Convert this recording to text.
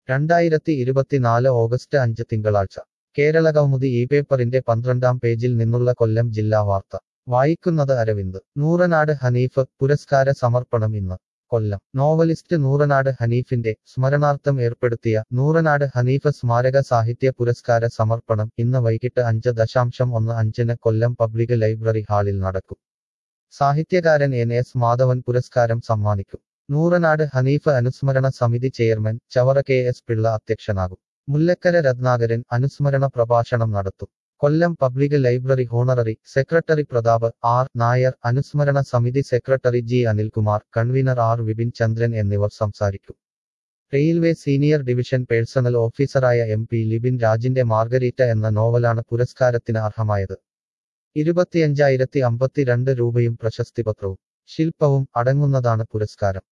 രണ്ടായിരത്തി ഇരുപത്തിനാല് ഓഗസ്റ്റ് അഞ്ച് തിങ്കളാഴ്ച കേരളകൗമുദി ഈ പേപ്പറിന്റെ പന്ത്രണ്ടാം പേജിൽ നിന്നുള്ള കൊല്ലം ജില്ലാ വാർത്ത വായിക്കുന്നത് അരവിന്ദ് നൂറനാട് ഹനീഫ് പുരസ്കാര സമർപ്പണം ഇന്ന് കൊല്ലം നോവലിസ്റ്റ് നൂറനാട് ഹനീഫിന്റെ സ്മരണാർത്ഥം ഏർപ്പെടുത്തിയ നൂറനാട് ഹനീഫ് സ്മാരക സാഹിത്യ പുരസ്കാര സമർപ്പണം ഇന്ന് വൈകിട്ട് അഞ്ച് ദശാംശം ഒന്ന് അഞ്ചിന് കൊല്ലം പബ്ലിക് ലൈബ്രറി ഹാളിൽ നടക്കും സാഹിത്യകാരൻ എൻ എസ് മാധവൻ പുരസ്കാരം സമ്മാനിക്കും നൂറനാട് ഹനീഫ് അനുസ്മരണ സമിതി chairman Chavara K S Pillai അധ്യക്ഷനാകും മുല്ലക്കര രത്നാകരൻ അനുസ്മരണ പ്രഭാഷണം നടത്തും Kollam public library honorary secretary Pratap R Nair അനുസ്മരണ സമിതി secretary G Anilkumar convener R Vipin Chandran എന്നിവർ സംസാരിക്കും റെയിൽവേ സീനിയർ ഡിവിഷൻ പേഴ്സണൽ ഓഫീസറായ എം പി ലിബിൻ രാജിന്റെ മാർഗരീറ്റ എന്ന നോവലാണ് പുരസ്കാരത്തിന് അർഹമായത് ഇരുപത്തിയഞ്ചായിരത്തി അമ്പത്തിരണ്ട് രൂപയും പ്രശസ്തിപത്രവും ശില്പവും അടങ്ങുന്നതാണ് പുരസ്കാരം